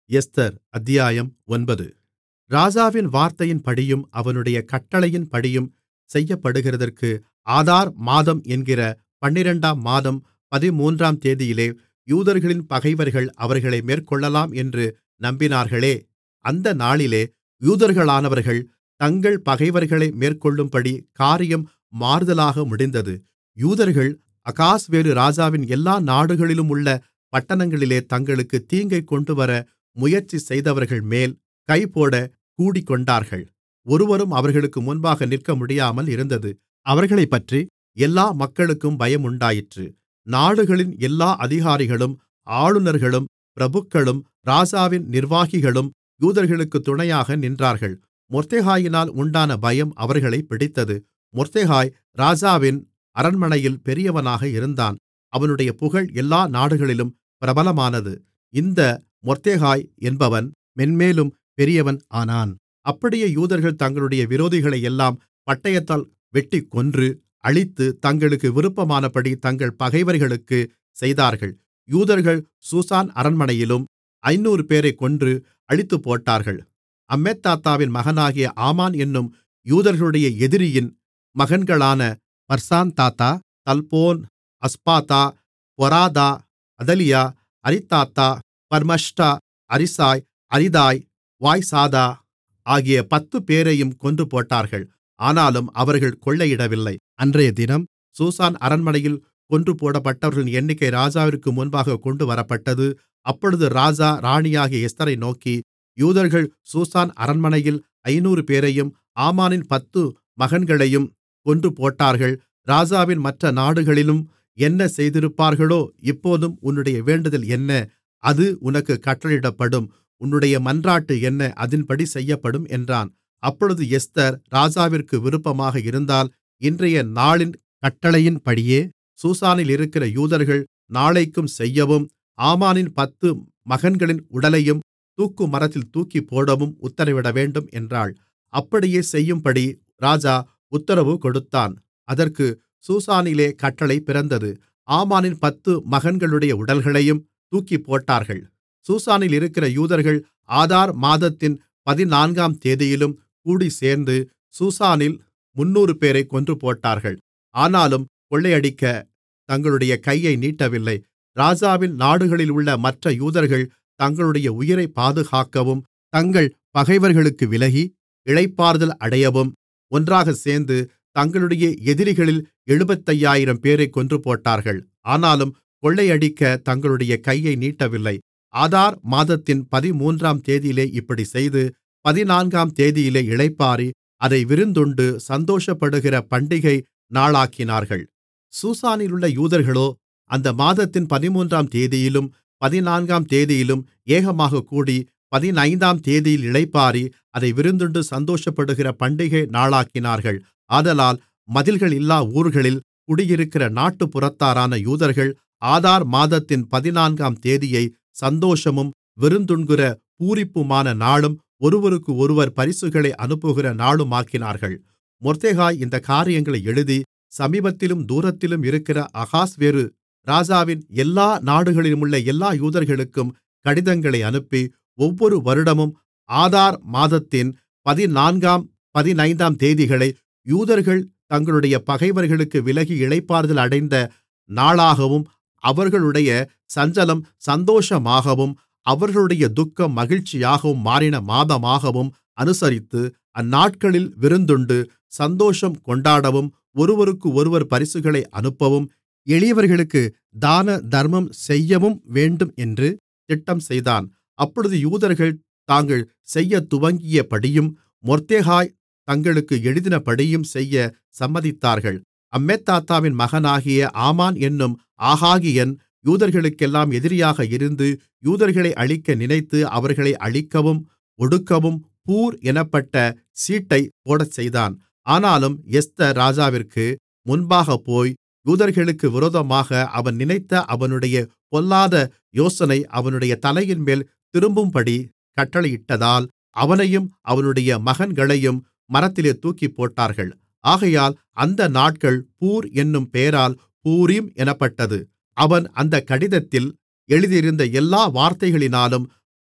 Esther அத்தியாயம் ஒன்பது ராஜாவின் வார்த்தையின்படியும் அவனுடைய கட்டளையின்படியும் செய்யப்படுகிறதற்கு ஆதார் மாதம் என்கிற பன்னிரண்டாம் மாதம் பதிமூன்றாம் தேதியிலே யூதர்களின் பகைவர்கள் அவர்களை மேற்கொள்ளலாம் என்று நம்பினார்களே அந்த நாளிலே யூதர்களானவர்கள் தங்கள் பகைவர்களை மேற்கொள்ளும்படி காரியம் மாறுதலாக முடிந்தது யூதர்கள் அகாஸ்வேரு ராஜாவின் எல்லா நாடுகளிலுமுள்ள பட்டணங்களிலே தங்களுக்குத் தீங்கைக் கொண்டுவர முயற்சி செய்தவர்கள்மேல் கைபோடக் கூடிக்கொண்டார்கள் ஒருவரும் அவர்களுக்கு முன்பாக நிற்கமுடியாமல் இருந்தது அவர்களைப்பற்றி எல்லா மக்களுக்கும் பயமுண்டாயிற்று நாடுகளின் எல்லா அதிகாரிகளும் ஆளுநர்களும் பிரபுக்களும் ராஜாவின் நிர்வாகிகளும் யூதர்களுக்குத் துணையாக நின்றார்கள் மொர்தெகாயினால் உண்டான பயம் அவர்களைப் பிடித்தது மொர்தெகாய் ராஜாவின் அரண்மனையில் பெரியவனாக இருந்தான் அவனுடைய புகழ் எல்லா நாடுகளிலும் பிரபலமானது இந்த மொர்தெகாய் என்பவன் மென்மேலும் பெரியவன் ஆனான் அப்படியே யூதர்கள் தங்களுடைய விரோதிகளையெல்லாம் பட்டயத்தால் வெட்டிக் கொன்று அழித்து தங்களுக்கு விருப்பமானபடி தங்கள் பகைவர்களுக்குச் செய்தார்கள் யூதர்கள் சூசான் அரண்மனையிலும் ஐந்நூறுபேரைக் கொன்று அழித்துப்போட்டார்கள் அம்மெதாத்தாவின் மகனாகிய ஆமான் என்னும் யூதர்களுடைய எதிரியின் மகன்களான பர்சான்தாத்தா தல்போன் அஸ்பாதா பொராதா அதலியா அரிதாத்தா பர்மஷ்டா அரிசாய் அரிதாய் வாய்சாதா ஆகிய பத்துப்பேரையும் கொன்றுபோட்டார்கள் ஆனாலும் அவர்கள் கொள்ளையிடவில்லை அன்றையதினம் சூசான் அரண்மனையில் கொன்றுபோடப்பட்டவர்களின் எண்ணிக்கை ராஜாவிற்கு முன்பாகக் கொண்டுவரப்பட்டது அப்பொழுது ராஜா ராணியாகிய எஸ்தரை நோக்கி யூதர்கள் சூசான் அரண்மனையில் ஐந்நூறுபேரையும் ஆமானின் பத்து மகன்களையும் கொன்றுபோட்டார்கள் ராஜாவின் மற்ற நாடுகளிலும் என்ன செய்திருப்பார்களோ இப்போதும் உன்னுடைய வேண்டுதல் என்ன அது உனக்குக் கட்டளையிடப்படும் உன்னுடைய மன்றாட்டு என்ன அதின்படி செய்யப்படும் என்றான் அப்பொழுது எஸ்தர் ராஜாவிற்கு விருப்பமாக இருந்தால் இன்றைய நாளின் கட்டளையின்படியே சூசானில் இருக்கிற யூதர்கள் நாளைக்கும் செய்யவும் ஆமானின் பத்து மகன்களின் உடலையும் தூக்குமரத்தில் தூக்கிப்போடவும் உத்தரவிடவேண்டும் என்றாள் அப்படியே செய்யும்படி ராஜா உத்தரவு கொடுத்தான் அதற்கு சூசானிலே கட்டளை பிறந்தது ஆமானின் பத்து மகன்களுடைய உடல்களையும் தூக்கிப்போட்டார்கள் சூசானில் இருக்கிற யூதர்கள் ஆதார் மாதத்தின் பதினான்காம் தேதியிலும் கூடிச்சேர்ந்து சூசானில் முந்நூறுபேரைக் கொன்றுபோட்டார்கள் ஆனாலும் கொள்ளையடிக்க தங்களுடைய கையை நீட்டவில்லை ராஜாவின் நாடுகளிலுள்ள மற்ற யூதர்கள் தங்களுடைய உயிரைப் பாதுகாக்கவும் தங்கள் பகைவர்களுக்கு விலகி இளைப்பாறுதல் அடையவும் ஒன்றாகச் சேர்ந்து தங்களுடைய எதிரிகளில் எழுபத்தையாயிரம் பேரைக் கொன்றுபோட்டார்கள் ஆனாலும் கொள்ளையடிக்க தங்களுடைய கையை நீட்டவில்லை ஆதார் மாதத்தின் பதிமூன்றாம் தேதியிலே இப்படிச் செய்து பதினான்காம் தேதியிலே இளைப்பாறி அதை விருந்துண்டு சந்தோஷப்படுகிற பண்டிகை நாளாக்கினார்கள் சூசானிலுள்ள யூதர்களோ அந்த மாதத்தின் பதிமூன்றாம் தேதியிலும் பதினான்காம் தேதியிலும் ஏகமாகக் கூடி பதினைந்தாம் தேதியில் இளைப்பாறி அதை விருந்துண்டு சந்தோஷப்படுகிற பண்டிகை நாளாக்கினார்கள் ஆதலால் மதில்கள் இல்லா ஊர்களில் குடியிருக்கிற நாட்டுப்புறத்தாரான யூதர்கள் ஆதார் மாதத்தின் பதினான்காம் தேதியை சந்தோஷமும் விருந்துண்கிற பூரிப்புமான நாளும் ஒருவருக்கொருவர் பரிசுகளை அனுப்புகிற நாளுமாக்கினார்கள் மொர்தெகாய் இந்த காரியங்களை எழுதி சமீபத்திலும் தூரத்திலும் இருக்கிற அகாஸ்வேரு ராஜாவின் எல்லா நாடுகளிலுமுள்ள எல்லா யூதர்களுக்கும் கடிதங்களை அனுப்பி ஒவ்வொரு வருடமும் ஆதார் மாதத்தின் பதினான்காம் பதினைந்தாம் தேதிகளை யூதர்கள் தங்களுடைய பகைவர்களுக்கு விலகி இளைப்பாறுதல் அடைந்த நாளாகவும் அவர்களுடைய சஞ்சலம் சந்தோஷமாகவும் அவர்களுடைய துக்கம் மகிழ்ச்சியாகவும் மாறின மாதமாகவும் அனுசரித்து அந்நாட்களில் விருந்துண்டு சந்தோஷம் கொண்டாடவும் ஒருவருக்கொருவர் பரிசுகளை அனுப்பவும் எளியவர்களுக்கு தான தர்மம் செய்யவும் வேண்டும் என்று திட்டம் செய்தான் அப்பொழுது யூதர்கள் தாங்கள் செய்யத் துவங்கியபடியும் மொர்தெகாய் தங்களுக்கு எழுதினபடியும் செய்ய சம்மதித்தார்கள் அம்மெதாத்தாவின் மகனாகிய ஆமான் என்னும் ஆகாகியன் யூதர்களுக்கெல்லாம் எதிரியாக இருந்து யூதர்களை அழிக்க நினைத்து அவர்களை அழிக்கவும் ஒடுக்கவும் பூர் எனப்பட்ட சீட்டைப் போடச்செய்தான் ஆனாலும் எஸ்தர் ராஜாவிற்கு முன்பாகப்போய் யூதர்களுக்கு விரோதமாக அவன் நினைத்த அவனுடைய பொல்லாத யோசனை அவனுடைய தலையின்மேல் திரும்பும்படி கட்டளையிட்டதால் அவனையும் அவனுடைய மகன்களையும் மரத்திலே தூக்கிப்போட்டார்கள் ஆகையால் அந்த நாட்கள் பூர் என்னும் பெயரால் பூரீம் எனப்பட்டது அவன் அந்தக் கடிதத்தில் எழுதியிருந்த எல்லா வார்த்தைகளினாலும்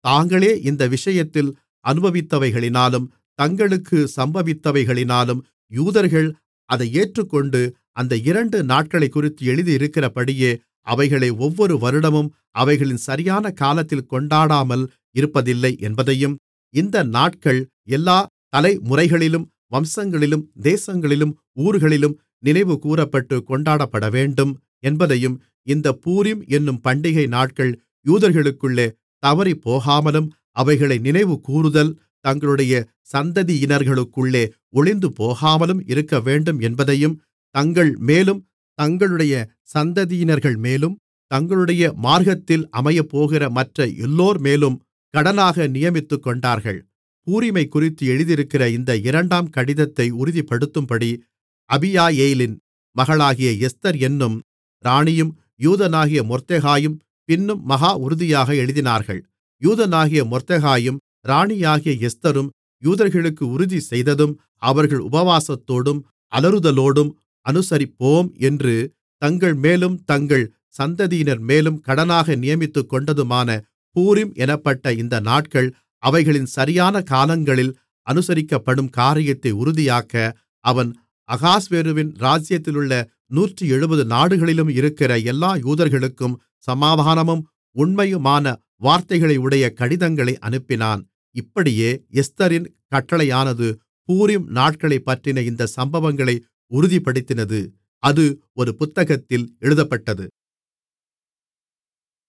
தாங்களே இந்த விஷயத்தில் அனுபவித்தவைகளினாலும் தங்களுக்குச் சம்பவித்தவைகளினாலும் யூதர்கள் அதை ஏற்றுக்கொண்டு அந்த இரண்டு நாட்களைக்குறித்து எழுதியிருக்கிறபடியே அவைகளை ஒவ்வொரு வருடமும் அவைகளின் சரியான காலத்தில் கொண்டாடாமல் இருப்பதில்லை என்பதையும் இந்த நாட்கள் எல்லா தலைமுறைகளிலும் வம்சங்களிலும் தேசங்களிலும் ஊர்களிலும் நினைவுகூரப்பட்டு கொண்டாடப்படவேண்டும் என்பதையும் இந்தப் பூரீம் என்னும் பண்டிகை நாட்கள் யூதர்களுக்குள்ளே தவறிப்போகாமலும் அவைகளை நினைவுகூருதல் தங்களுடைய சந்ததியினர்களுக்குள்ளே ஒழிந்துபோகாமலும் இருக்கவேண்டும் என்பதையும் தங்கள்மேலும் தங்களுடைய சந்ததியினர்கள்மேலும் தங்களுடைய மார்க்கத்தில் அமையப்போகிற மற்ற எல்லோர்மேலும் கடனாக நியமித்துக்கொண்டார்கள் பூரீமைக்குறித்து எழுதியிருக்கிற இந்த இரண்டாம் கடிதத்தை உறுதிப்படுத்தும்படி அபியாயேலின் மகளாகிய எஸ்தர் என்னும் ராணியும் யூதனாகிய மொர்தெகாயும் பின்னும் மகா உறுதியாக எழுதினார்கள் யூதனாகிய மொர்தெகாயும் ராணியாகிய எஸ்தரும் யூதர்களுக்கு உறுதி செய்ததும் அவர்கள் உபவாசத்தோடும் அலறுதலோடும் அனுசரிப்போம் என்று தங்கள்மேலும் தங்கள் சந்ததியினர்மேலும் கடனாக நியமித்துக்கொண்டதுமான பூரீம் எனப்பட்ட இந்த நாட்கள் அவைகளின் சரியான காலங்களில் அனுசரிக்கப்படும் காரியத்தை உறுதியாக்க அவன் அகாஸ்வேருவின் ராஜ்ஜியத்திலுள்ள நூற்று எழுபது நாடுகளிலும் இருக்கிற எல்லா யூதர்களுக்கும் சமாதானமும் உண்மையுமான வார்த்தைகளையுடைய கடிதங்களை அனுப்பினான் இப்படியே எஸ்தரின் கட்டளையானது பூரீம் நாட்களைப்பற்றின இந்த சம்பவங்களை உறுதிப்படுத்தினது அது ஒரு புத்தகத்தில் எழுதப்பட்டது